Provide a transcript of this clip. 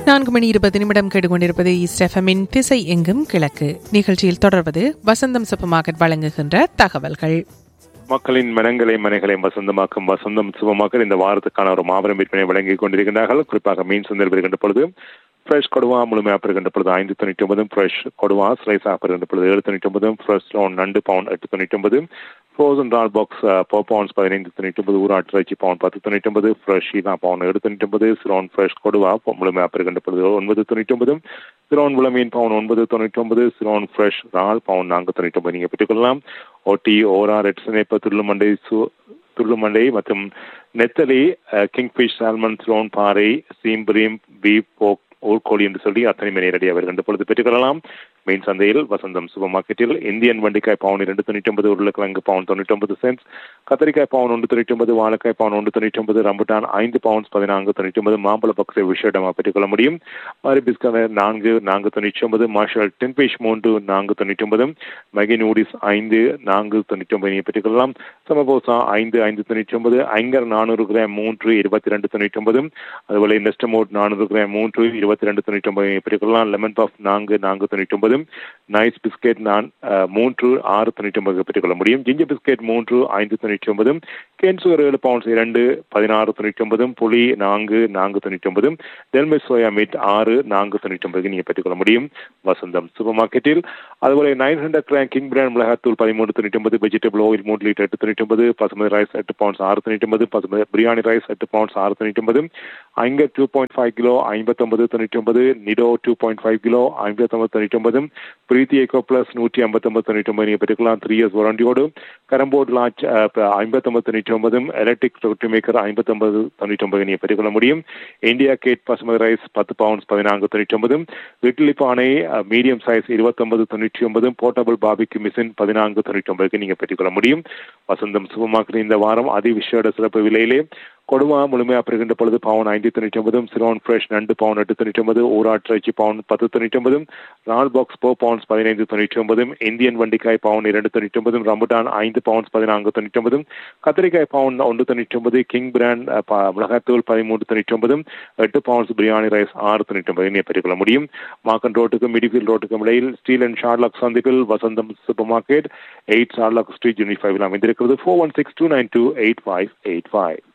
நான்கு மணி இருபது நிமிடம் கேட்டுக்கொண்டிருப்பது ஈஸ்ட் எஃப்எம்மின் திசை எங்கும் கிழக்கு நிகழ்ச்சியில் தொடர்வது வசந்தம் சூப்பர் மார்க்கெட் வழங்குகின்ற தகவல்கள் மக்களின் மனங்களை மனைகளை வசந்தமாக்கும் வசந்தம் சுபமாக்கல் இந்த வாரத்துக்கான ஒரு மாபெரும் விற்பனை வழங்கிக் கொண்டிருக்கின்றார்கள் குறிப்பாக மீன் சந்தையில் வருகின்ற பொழுது ஃப்ரெஷ் கொடுவா முழுமையாக பெறுகின்ற பொழுது ஐந்து தொண்ணூற்றி ஒன்பதும் ஃப்ரெஷ் கொடுவா ஸ்லைஸாக பெறுகின்ற பொழுது ஏழு தொண்ணூற்றி ஒன்பதும் ஃப்ரெஷ் லோன் நண்டு பவுன் எட்டு தொண்ணூற்றி ஒன்பது frozen dal box four pounds பதினைந்து தொண்ணூற்றி ஒன்பது ஊராட்டு இறைச்சி பவுன் பத்து தொண்ணூற்றி ஒன்பது ஃப்ரெஷ் ஈனா பவுன் ஏழு தொண்ணூற்றி ஒன்பது சிரோன் ஃப்ரெஷ் கொடுவா முழுமையாக பெறுகின்ற பொழுது ஒன்பது தொண்ணூற்றி ஒன்பது சிரோன் முளமீன் பவுன் ஒன்பது தொண்ணூற்றி ஒன்பது சிரோன் ஃப்ரெஷ் ரால் பவுன் நான்கு தொண்ணூற்றி ஒன்பது நீங்கள் பெற்றுக்கொள்ளலாம் ஓட்டி ஓரா ரெட் சினைப்ப துள்ளுமண்டை சு துள்ளுமண்டை மற்றும் நெத்தலி கிங்ஃபிஷ் சால்மன் ஸ்லோன் பாறை சீம்பரீம் பீப் போக் ஊர்கோழி என்று சொல்லி அத்தனை மணி ரெடியாக வருகின்ற பொழுது பெற்றுக்கொள்ளலாம் மெயின் சந்தையில் வசந்தம் சூப்பர் மார்க்கெட்டில் இந்தியன் வண்டிக்காய் பவுன் இரண்டு தொண்ணூற்றி ஒன்பது உருளைக்கிழங்கு பவுன் தொண்ணூற்றி ஒன்பது சென்ஸ் கத்திரிக்காய் பவுன் ஒன்று தொண்ணூற்றி ஒன்பது வாழைக்காய் பவுன் ஒன்று தொண்ணூற்றி ஒன்பது ரம்புட்டான் ஐந்து பவுன்ஸ் பதினான்கு தொண்ணூற்றி ஒன்பது மாம்பழ பக்ஸை விஷயமாக பெற்றுக்கொள்ள முடியும் மாரி பிஸ்கட் நான்கு நான்கு தொண்ணூற்றி ஒன்பது மார்ஷல் டென்பிஷ் மூன்று நான்கு தொண்ணூற்றி ஒன்பது மகி நூடிஸ் ஐந்து நான்கு தொண்ணூற்றி ஒன்பது பெற்றுக்கொள்ளலாம் சமபோசா ஐந்து ஐந்து தொண்ணூற்றி ஒன்பது ஐங்கர் நானூறு கிராம் மூன்று இருபத்தி ரெண்டு தொண்ணூற்றி ஒன்பது அதுபோல நெஸ்டமோட் நானூறு கிராம் மூன்று இருபத்தி ரெண்டு தொண்ணூற்றி ஒன்பது பெற்றுக்கொள்ளலாம் லெமன் பஃப் நான்கு நான்கு தொண்ணூற்றி ஒன்பது நைஸ் பிஸ்கெட் நான் மூன்று ஆறு தொண்ணூற்றி ஒன்பது பெற்றுக்கொள்ள முடியும் ஜிஞ்சர் பிஸ்கெட் மூன்று ஐந்து தொண்ணூற்றி ஒன்பது கேன் சுகர் ஏழு பவுன்ஸ் இரண்டு பதினாறு தொண்ணூற்றி ஒன்பது புளி நான்கு நான்கு தொண்ணூற்றி ஒன்பது டெல்மெட் சோயா மீட் ஆறு நான்கு தொண்ணூற்றி ஒன்பதுக்கு நீங்கள் பெற்றுக்கொள்ள முடியும் வசந்தம் சூப்பர் மார்க்கெட்டில் அதுபோல nine hundred gram king brand மிளகாத்தூள் பதிமூணு தொண்ணூற்றி ஒன்பது வெஜிடபிள் ஆயில் மூணு லிட்டர் எட்டு தொண்ணூற்றி ஒன்பது பசுமதி ரைஸ் எட்டு பவுன்ஸ் ஆறு தொண்ணூற்றி ஒன்பது பசுமதி பிரியாணி ரைஸ் எட்டு பவுன்ஸ் ஆறு தொண்ணூற்றி ஒன்பது அங்கே டூ பாயிண்ட் ஃபைவ் கிலோ ஐம்பத்தொன்பது தொண்ணூற்றி ஒன்பது Nido two point five kilo ஐம்பத்தொன்பது தொண்ணூற்றி ஒன்பது பிரீத்தி ஏகோ பிளஸ் நூற்றி ஐம்பத்தொன்பது தொண்ணூற்றி ஒன்பது நீங்கள் பெற்றுக்கலாம் த்ரீ இயர்ஸ் வாரண்டியோடு கரம்போர்ட் லான்ச் ஐம்பத்தொன்பது தொண்ணூற்றி ஒன்பதும் எலக்ட்ரிக் ரொட்டி மேக்கர் ஐம்பத்தொன்பது தொண்ணூற்றி ஒன்பது நீங்கள் பெற்றுக்கொள்ள முடியும் இந்தியா கேட் பசுமதி ரைஸ் பத்து பவுன்ஸ் பதினான்கு தொண்ணூற்றி ஒன்பது இட்லி பானை மீடியம் சைஸ் இருபத்தொன்பது தொண்ணூற்றி ஒன்பது போர்ட்டபிள் பாபிக்கு மிஷின் பதினான்கு தொண்ணூற்றி ஒன்பதுக்கு நீங்கள் பெற்றுக்கொள்ள முடியும் வசந்தம் சூப்பர் மார்க்கெட் இந்த வாரம் அதி விஷயோட சிறப்பு விலையிலே கொடுவா முழுமையாக பெறுகின்ற பொழுது பவுன் ஐந்து தொண்ணூற்றி ஒன்பதும் சிரோன் ஃப்ரெஷ் நண்டு பவுன் எட்டு தொண்ணூற்றி ஒன்பது ஊராட்சி பவுன் பத்து தொண்ணூற்றி ஒன்பதும் ரால் பாக்ஸ் ஃபோர் பவுன்ஸ் பதினைந்து தொண்ணூற்றி ஒன்பதும் இந்தியன் வண்டிக்காய் பவுன் இரண்டு தொண்ணூற்றி ஒன்பதும் ரம்புட்டான் ஐந்து பவுன்ஸ் பதினான்கு தொண்ணூற்றி ஒன்பதும் கத்திரிக்காய் பவுன் ஒன்று தொண்ணூற்றி ஒன்பது கிங் பிராண்ட் மிளகாத்தூள் பதிமூன்று தொண்ணூற்றி ஒன்பதும் எட்டு பவுன்ஸ் பிரியாணி ரைஸ் ஆறு தொண்ணூற்றி ஒன்பது நீ பெற்றுக்கொள்ள முடியும் மாக்கன் ரோட்டுக்கும் மிடிஃபீல்ட் ரோட்டுக்கும் இடையில் ஸ்டீல் அண்ட் ஷார்லாக் சந்திப்பில் Vasantham super market eight Sherlock street unit five அமைந்திருக்கிறது four one six two nine two eight five eight five